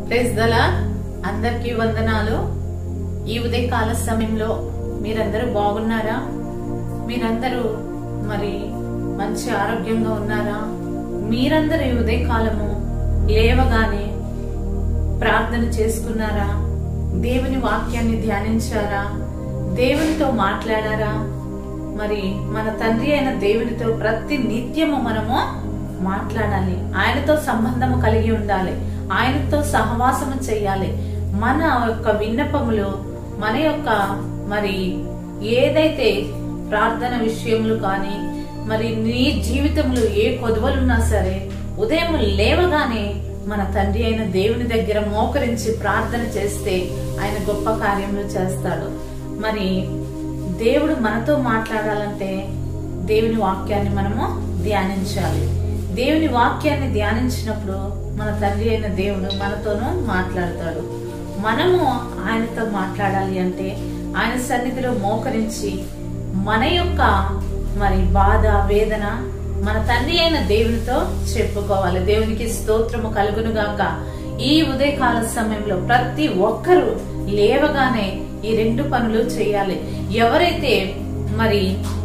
Praise దల అందరికీ వందనాలు ఈ ఉదయకాల సమయంలో మీరందరూ బాగున్నారా మీరందరూ మరి మంచి ఆరోగ్యంగా ఉన్నారా మీరందరూ ఈ ఉదయకాలము లేవగానే ప్రార్థన చేసుకున్నారా దేవుని వాక్యాన్ని ధ్యానించారా దేవునితో మాట్లాడారా మరి మన తండ్రి అయిన దేవునితో ప్రతి నిత్యము మనము మాట్లాడాలి ఆయనతో సంబంధము కలిగి ఉండాలి ఆయనతో సహవాసము చేయాలి మన యొక్క విన్నపములు మన యొక్క మరి ఏదైతే ప్రార్థన విషయములు కానీ మరి నీ జీవితంలో ఏ కొదవలున్నా సరే ఉదయం లేవగానే మన తండ్రి అయిన దేవుని దగ్గర మోకరించి ప్రార్థన చేస్తే ఆయన గొప్ప కార్యములు చేస్తాడు మరి దేవుడు మనతో మాట్లాడాలంటే దేవుని వాక్యాన్ని మనము ధ్యానించాలి దేవుని వాక్యాన్ని ధ్యానించినప్పుడు మన తండ్రి అయిన దేవుడు మనతోనూ మాట్లాడతాడు మనము ఆయనతో మాట్లాడాలి అంటే ఆయన సన్నిధిలో మోకరించి మన యొక్క మరి బాధ వేదన మన తండ్రి అయిన దేవునితో చెప్పుకోవాలి దేవునికి స్తోత్రము కలుగును గాక ఈ ఉదయకాల సమయంలో ప్రతి ఒక్కరూ లేవగానే ఈ రెండు పనులు చేయాలి ఎవరైతే మరి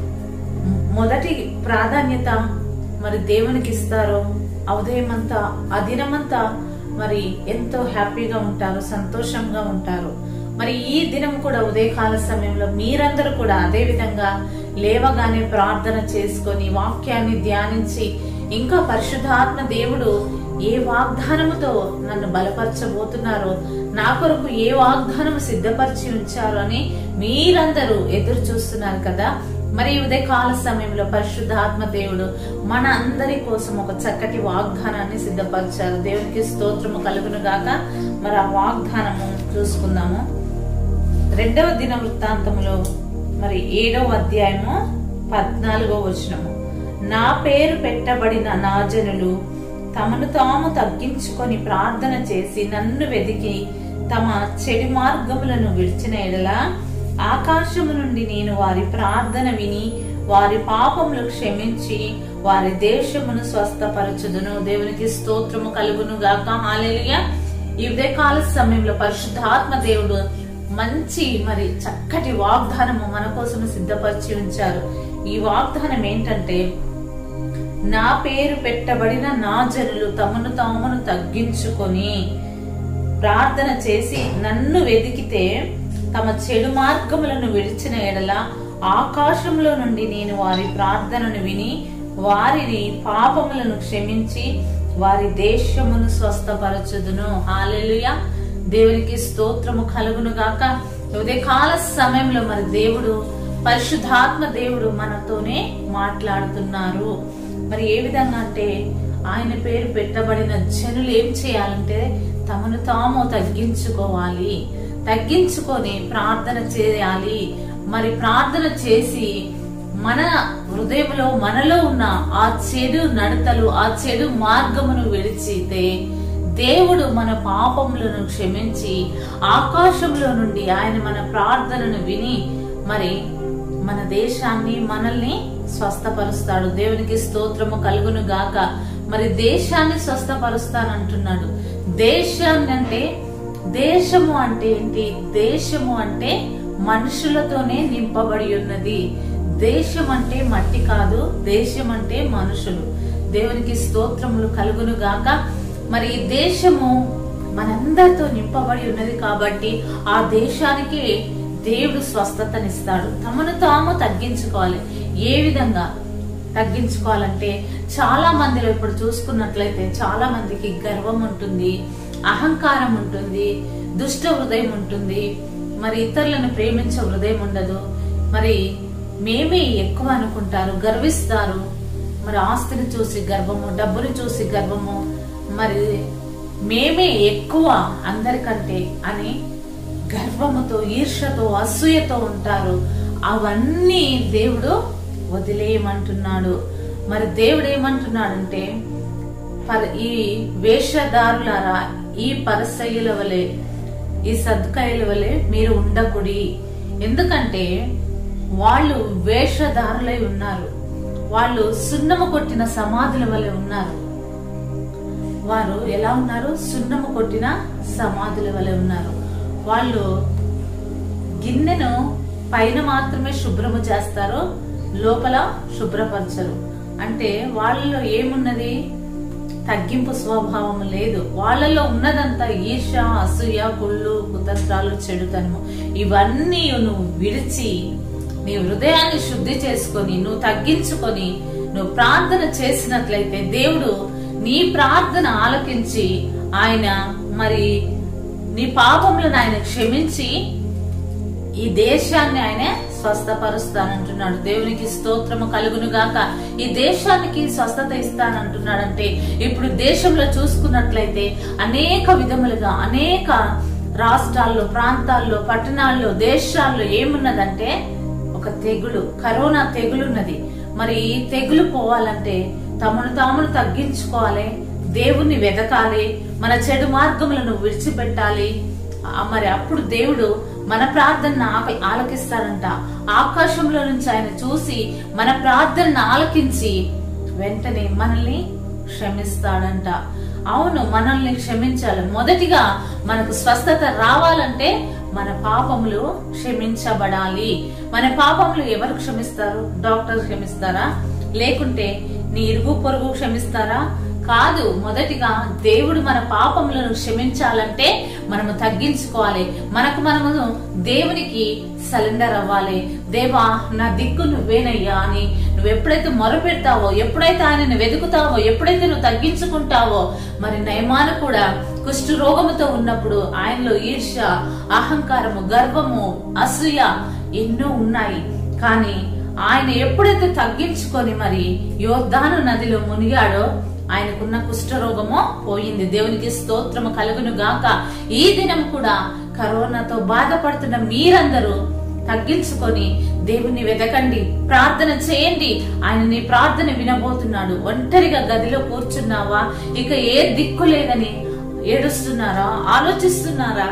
మొదటి ప్రాధాన్యత మరి దేవునికి ఇస్తారో ఆ ఉదయమంతా ఆ దినమంతా మరి ఎంతో హ్యాపీగా ఉంటారు సంతోషంగా ఉంటారు మరి ఈ దినం కూడా ఉదయకాల సమయంలో మీరందరూ కూడా అదే విధంగా లేవగానే ప్రార్థన చేసుకొని వాక్యాన్ని ధ్యానించి ఇంకా పరిశుద్ధాత్మ దేవుడు ఏ వాగ్దానముతో నన్ను బలపరచబోతున్నారో నా కొరకు ఏ వాగ్దానం సిద్ధపరిచి ఉంచారు అని మీరందరూ ఎదురు చూస్తున్నారు కదా మరి ఈ ఉదయకాల సమయంలో పరిశుద్ధాత్మ దేవుడు మన అందరి కోసం ఒక చక్కటి వాగ్దానాన్ని సిద్ధపరిచారు దేవునికి స్తోత్రము కలుగును గాక మరి ఆ వాగ్దానము చూసుకుందాము రెండవ దిన వృత్తాంతములో మరి ఏడవ అధ్యాయము పద్నాలుగో వచనము నా పేరు పెట్టబడిన నా జనులు తమను తాము తగ్గించుకొని ప్రార్థన చేసి నన్ను వెదికి తమ చెడు మార్గములను విడిచిన ఎడల ఆకాశము నుండి నేను వారి ప్రార్థన విని వారి పాపములు క్షమించి వారి దేశమును స్వస్థపరచుదును దేవునికి స్తోత్రము కలుగును గాక హాలేలుయా ఈ ఉదయకాల సమయంలో పరిశుద్ధాత్మ దేవుడు మంచి మరి చక్కటి వాగ్దానము మన కోసం సిద్ధపరిచి ఉంచారు ఈ వాగ్దానం ఏంటంటే నా పేరు పెట్టబడిన నా జనులు తమను తామును తగ్గించుకొని ప్రార్థన చేసి నన్ను వెతికితే తమ చెడు మార్గములను విడిచిన ఎడల ఆకాశంలో నుండి నేను వారి ప్రార్థనను విని వారిని పాపములను క్షమించి వారి దేశమును స్వస్థపరచుదును హాలెలుయా దేవునికి స్తోత్రము కలుగును గాక ఉదయకాల సమయంలో మరి దేవుడు పరిశుద్ధాత్మ దేవుడు మనతోనే మాట్లాడుతున్నారు మరి ఏ విధంగా అంటే ఆయన పేరు పెట్టబడిన జనులు ఏం చేయాలంటే తమను తాము తగ్గించుకోవాలి తగ్గించుకొని ప్రార్థన చేయాలి మరి ప్రార్థన చేసి మన హృదయంలో మనలో ఉన్న ఆ చెడు నడతలు ఆ చెడు మార్గమును విడిచితే దేవుడు మన పాపములను క్షమించి ఆకాశంలో నుండి ఆయన మన ప్రార్థనను విని మరి మన దేశాన్ని మనల్ని స్వస్థపరుస్తాడు దేవునికి స్తోత్రము కలుగును గాక మరి దేశాన్ని స్వస్థపరుస్తానంటున్నాడు దేశాన్ని అంటే దేశము అంటే ఏంటి దేశము అంటే మనుషులతోనే నింపబడి ఉన్నది దేశం అంటే మట్టి కాదు దేశం అంటే మనుషులు దేవునికి స్తోత్రములు కలుగును గాక మరి ఈ దేశము మనందరితో నింపబడి ఉన్నది కాబట్టి ఆ దేశానికి దేవుడు స్వస్థతనిస్తాడు తమను తాము తగ్గించుకోవాలి ఏ విధంగా తగ్గించుకోవాలంటే చాలా మందిలో ఇప్పుడు చూసుకున్నట్లయితే చాలా మందికి గర్వం ఉంటుంది అహంకారం ఉంటుంది దుష్ట హృదయం ఉంటుంది మరి ఇతరులను ప్రేమించే హృదయం ఉండదు మరి మేమే ఎక్కువ అనుకుంటారు గర్విస్తారు మరి ఆస్తిని చూసి గర్వము డబ్బుని చూసి గర్వము మరి మేమే ఎక్కువ అందరికంటే అని గర్వముతో ఈర్షతో అసూయతో ఉంటారు అవన్నీ దేవుడు వదిలేయమంటున్నాడు మరి దేవుడు ఏమంటున్నాడంటే పర- ఈ వేషధారులారా ఈ పరసయ్యుల వలె ఈ సద్కాయల వలె మీరు ఉండకుడి ఎందుకంటే వాళ్ళు వేషధారులై ఉన్నారు వాళ్ళు సున్నము కొట్టిన సమాధుల వలె ఉన్నారు వారు ఎలా ఉన్నారు సున్నము కొట్టిన సమాధుల వలె ఉన్నారు వాళ్ళు గిన్నెను పైన మాత్రమే శుభ్రము చేస్తారు లోపల శుభ్రపరచరు అంటే వాళ్ళలో ఏమున్నది తగ్గింపు స్వభావం లేదు వాళ్ళలో ఉన్నదంతా ఈర్ష అసూయ కుళ్ళు కుతంత్రాలు చెడుతనము ఇవన్నీ నువ్వు విడిచి నీ హృదయాన్ని శుద్ధి చేసుకొని నువ్వు తగ్గించుకొని నువ్వు ప్రార్థన చేసినట్లయితే దేవుడు నీ ప్రార్థన ఆలకించి ఆయన మరి నీ పాపములను ఆయన క్షమించి ఈ దేశాన్ని ఆయన స్వస్థపరుస్తానంటున్నాడు దేవునికి స్తోత్రము కలుగును గాక ఈ దేశానికి స్వస్థత ఇస్తానంటున్నాడంటే ఇప్పుడు దేశంలో చూసుకున్నట్లయితే అనేక విధములుగా అనేక రాష్ట్రాల్లో ప్రాంతాల్లో పట్టణాల్లో దేశాల్లో ఏమున్నదంటే ఒక తెగులు కరోనా తెగులున్నది మరి ఈ తెగులు పోవాలంటే తమను తామును తగ్గించుకోవాలి దేవుణ్ణి వెతకాలి మన చెడు మార్గములను విడిచిపెట్టాలి ఆ మరి అప్పుడు దేవుడు మన ప్రార్థన ఆలకిస్తాడంట ఆకాశంలో నుంచి ఆయన చూసి మన ప్రార్థనను ఆలకించి వెంటనే మనల్ని క్షమిస్తాడంట అవును మనల్ని క్షమించాలి మొదటిగా మనకు స్వస్థత రావాలంటే మన పాపములు క్షమించబడాలి మన పాపములు ఎవరు క్షమిస్తారు డాక్టర్ క్షమిస్తారా లేకుంటే నీ ఇరుగు పొరుగు క్షమిస్తారా కాదు మొదటిగా దేవుడు మన పాపములను క్షమించాలంటే మనము తగ్గించుకోవాలి మనకు మనము దేవునికి సరెండర్ అవ్వాలి దేవా నా దిక్కు నువ్వేనయ్యా అని నువ్వు ఎప్పుడైతే మొరపెడతావో ఎప్పుడైతే ఆయనను వెతుకుతావో ఎప్పుడైతే నువ్వు తగ్గించుకుంటావో మరి నయమాను కూడా కుష్ఠ రోగముతో ఉన్నప్పుడు ఆయనలో ఈర్ష అహంకారము గర్వము అసూయ ఎన్నో ఉన్నాయి కానీ ఆయన ఎప్పుడైతే తగ్గించుకొని మరి యోద్ధాను నదిలో మునిగాడో ఆయనకున్న కుష్ఠరోగము పోయింది దేవునికి స్తోత్రము కలుగును గాక ఈ దినం కూడా కరోనాతో బాధపడుతున్న మీరందరూ తగ్గించుకొని దేవుణ్ణి వెతకండి ప్రార్థన చేయండి ఆయన నీ ప్రార్థన వినబోతున్నాడు ఒంటరిగా గదిలో కూర్చున్నావా ఇక ఏ దిక్కు లేదని ఏడుస్తున్నారా ఆలోచిస్తున్నారా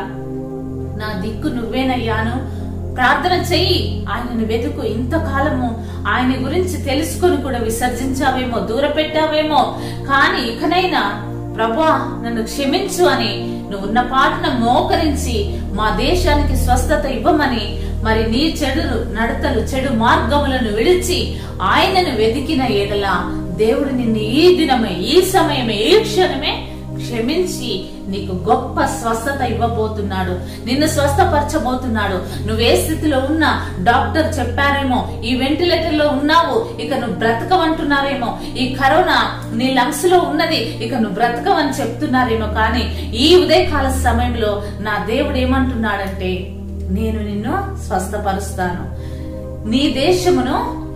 నా దిక్కు నువ్వేనయ్యాను ప్రార్థన చెయ్యి ఆయనను వెతుకు ఇంతకాలము ఆయన గురించి తెలుసుకొని కూడా విసర్జించావేమో దూర పెట్టావేమో కానీ ఇకనైనా ప్రభా నన్ను క్షమించు అని నువ్వు ఉన్న పాటను మోకరించి మా దేశానికి స్వస్థత ఇవ్వమని మరి నీ చెడు నడతలు చెడు మార్గములను విడిచి ఆయనను వెతికిన ఎడల దేవుడు నిన్ను ఈ దినమే ఈ సమయమే ఈ క్షణమే క్షమించి నీకు గొప్ప స్వస్థత ఇవ్వబోతున్నాడు నిన్ను స్వస్థపరచబోతున్నాడు నువ్వే స్థితిలో ఉన్నా డాక్టర్ చెప్పారేమో ఈ వెంటిలేటర్ లో ఉన్నావు ఇక నువ్వు బ్రతకమంటున్నారేమో ఈ కరోనా నీ లంగ్స్ లో ఉన్నది ఇక నువ్వు బ్రతకవని చెప్తున్నారేమో కానీ ఈ ఉదయకాల సమయంలో నా దేవుడు ఏమంటున్నాడంటే నేను నిన్ను స్వస్థపరుస్తాను నీ దేశమును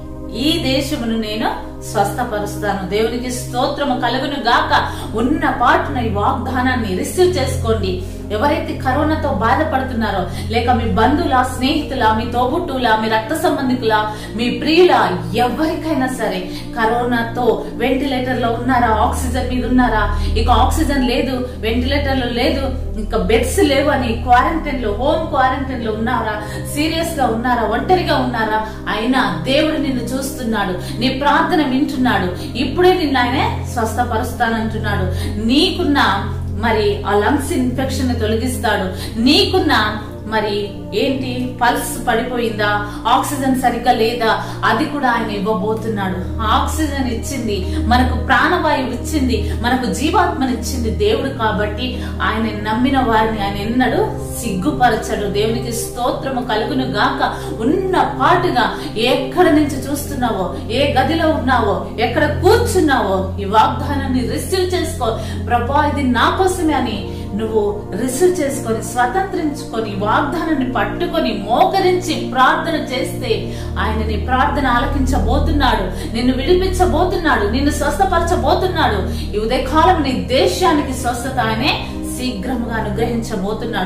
ఈ దేశమును నేను స్వస్థపరుస్తాను దేవునికి స్తోత్రము కలుగును గాక ఉన్న పాటున ఈ వాగ్దానాన్ని రిసీవ్ చేసుకోండి ఎవరైతే కరోనాతో బాధపడుతున్నారో లేక మీ బంధువుల స్నేహితుల మీ తోబుట్టుల మీ రక్త సంబంధికుల మీ ప్రియుల ఎవరికైనా సరే కరోనాతో వెంటిలేటర్ లో ఉన్నారా ఆక్సిజన్ మీద ఉన్నారా ఇక ఆక్సిజన్ లేదు వెంటిలేటర్ లో లేదు ఇంకా బెడ్స్ లేవు అని క్వారంటైన్ లో హోమ్ క్వారంటైన్ లో ఉన్నారా సీరియస్ గా ఉన్నారా ఒంటరిగా ఉన్నారా అయినా దేవుడు నిన్ను చూస్తున్నాడు నీ ప్రార్థన వింటున్నాడు ఇప్పుడే నిన్ను ఆయన స్వస్థపరుస్తానంటున్నాడు నీకున్న మరి ఆ లంగ్స్ ఇన్ఫెక్షన్ తొలగిస్తాడు నీకున్న మరి ఏంటి పల్స్ పడిపోయిందా ఆక్సిజన్ సరిగ్గా లేదా అది కూడా ఆయన ఇవ్వబోతున్నాడు ఆక్సిజన్ ఇచ్చింది మనకు ప్రాణవాయువు ఇచ్చింది మనకు జీవాత్మనిచ్చింది దేవుడు కాబట్టి ఆయన నమ్మిన వారిని ఆయన ఎన్నడు సిగ్గుపరచడు దేవునికి స్తోత్రము కలుగును గాక ఉన్న పాటుగా ఎక్కడ నుంచి చూస్తున్నావో ఏ గదిలో ఉన్నావో ఎక్కడ కూర్చున్నావో ఈ వాగ్దానాన్ని రిసీవ్ చేసుకో ప్రభా ఇది నా కోసమే అని నువ్వు రిసీవ్ చేసుకొని స్వతంత్రించుకొని వాగ్దానాన్ని పట్టుకొని మోకరించి ప్రార్థన చేస్తే ఆయన నీ ప్రార్థన ఆలకించబోతున్నాడు నిన్ను విడిపించబోతున్నాడు నిన్ను స్వస్థపరచబోతున్నాడు ఈ ఉదయకాలం నీ దేశానికి స్వస్థత ఆయనే శీఘ్రముగా అనుగ్రహించబోతున్నాడు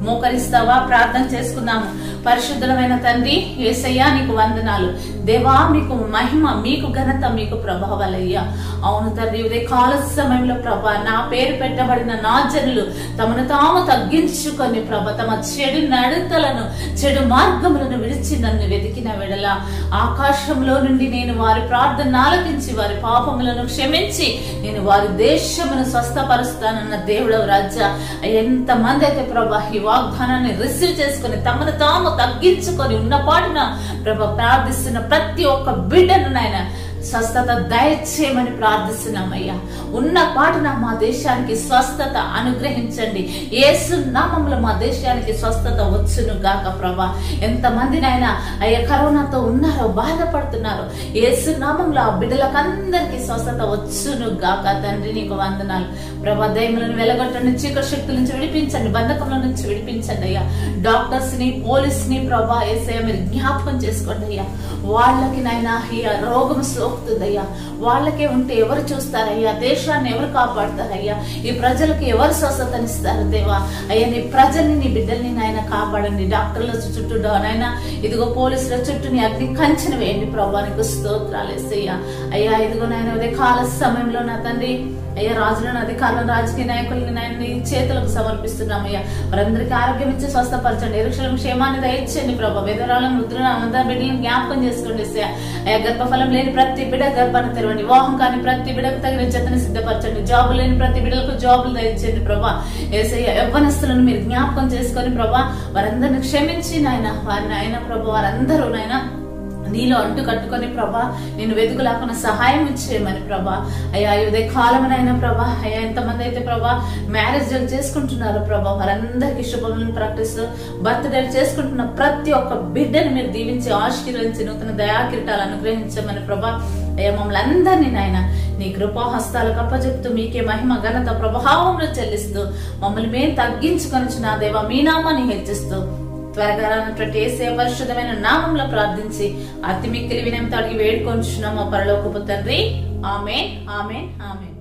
మోకరిస్తావా ప్రార్థన చేసుకుందాము పరిశుద్ధమైన తండ్రి ఏసయ్యా నీకు వందనాలు దేవా మీకు మహిమ మీకు ఘనత మీకు ప్రభావాలయ్యా అవును తండ్రి ఉదయ కాల సమయంలో ప్రభా నా పేరు పెట్టబడిన నా జనులు తమను తాము తగ్గించుకొని ప్రభ తమ చెడు నడతలను చెడు మార్గములను విడిచి నన్ను వెతికిన వెడల ఆకాశంలో నుండి నేను వారి ప్రార్థన ఆలకించి వారి పాపములను క్షమించి నేను వారి దేశమును స్వస్థపరుస్తానన్న దేవుడు రాజ ఎంత మంది అయితే ప్రభా ఈ వాగ్దానాన్ని రిసీవ్ చేసుకుని తమను తాము తగ్గించుకొని ఉన్న పాటున ప్రభ ప్రార్థిస్తున్న ప్రతి ఒక్క బిడ్డను నాయన స్వస్థత దయచేయమని ప్రార్థిస్తున్నామయ్యా ఉన్న పాటున మా దేశానికి స్వస్థత అనుగ్రహించండి ఏసు నామంలో మా దేశానికి స్వస్థత వచ్చును గాక ప్రభా ఎంతమంది నాయన అయ్యా కరోనాతో ఉన్నారో బాధపడుతున్నారో ఏసు నామంలో ఆ బిడ్డలకందరికీ స్వస్థత వచ్చును గాక తండ్రి నీకు వందనాలు ప్రభా దయములను వెలగొట్టండి చీకటి శక్తుల నుంచి విడిపించండి బంధకముల నుంచి విడిపించండి అయ్యా డాక్టర్స్ ని పోలీస్ ని ప్రభా ఏసయ్య మీరు జ్ఞాపకం చేసుకోండి అయ్యా వాళ్ళకి నాయన ఈ రోగం సోకుతుందయ్యా వాళ్ళకే ఉంటే ఎవరు చూస్తారయ్యా దేశాన్ని ఎవరు కాపాడతారయ్యా ఈ ప్రజలకు ఎవరు స్వస్థతనిస్తారు దేవా అయ్యా నీ ప్రజల్ని నీ బిడ్డల్ని నాయన కాపాడండి డాక్టర్ల చుట్టూ నాయన ఇదిగో పోలీసుల చుట్టూ నీ అగ్ని కంచెన వేయండి ప్రభా నీకు స్తోత్రాలు వేసయ్యా అయ్యా ఇదిగో నాయన ఉదయ కాల సమయంలో నా తండ్రి అయ్యా రాజులను అధికారులను రాజకీయ నాయకులను నాయన నీ చేతులకు సమర్పిస్తున్నామయ్యా వారందరికీ ఆరోగ్యం ఇచ్చి స్వస్థపరచండి ఎరుక్షలం క్షేమాన్ని దయచేయండి ప్రభా విధురాలను ముద్రను అందరి బిడ్డలను జ్ఞాపకం చేసుకోండి ఏసయ్య. అయ్యా గర్భఫలం లేని ప్రతి బిడ్డ గర్భాన్ని తెరవండి వివాహం కాని ప్రతి బిడ్డకు తగిన జతని సిద్ధపరచండి జాబు లేని ప్రతి బిడ్డలకు జాబులు దయచేయండి ప్రభా ఏసయ్య యవ్వనస్తులను మీరు జ్ఞాపకం చేసుకొని ప్రభా వారందరిని క్షమించి నాయన వారిని ఆయన ప్రభా వారందరూ నాయన నీలో అంటు కట్టుకొని ప్రభా నేను వెతుకులాకున్న సహాయం ఇచ్చేయమని ప్రభా అయ్యా ఈ ఉదయ కాలమనైనా ప్రభా అయ్యా ఎంతమంది అయితే ప్రభా మ్యారేజ్ చేసుకుంటున్నారు ప్రభా వారందరికీ శుభములను ప్రకటిస్తూ బర్త్డేలు చేసుకుంటున్న ప్రతి ఒక్క బిడ్డను మీరు దీవించి ఆశీర్వదించి నూతన దయాకిరీటాలు అనుగ్రహించమని ప్రభా అయ్యా మమ్మల్ని అందరినీ నాయన నీ కృపాహస్తాలకు అప్పచెప్తూ మీకే మహిమ ఘనత ప్రభావములు చెల్లిస్తూ మమ్మల్ని మేము తగ్గించుకొని నా దేవ మీ నామాన్ని హెచ్చిస్తూ త్వరగా రానటువంటి ఏసే పరిశుద్ధమైన నామంలో ప్రార్థించి అతి మిక్కిలి వినంతో అడిగి వేడుకొంచున్నాము పరలోకపు తండ్రి ఆమె ఆమె ఆమె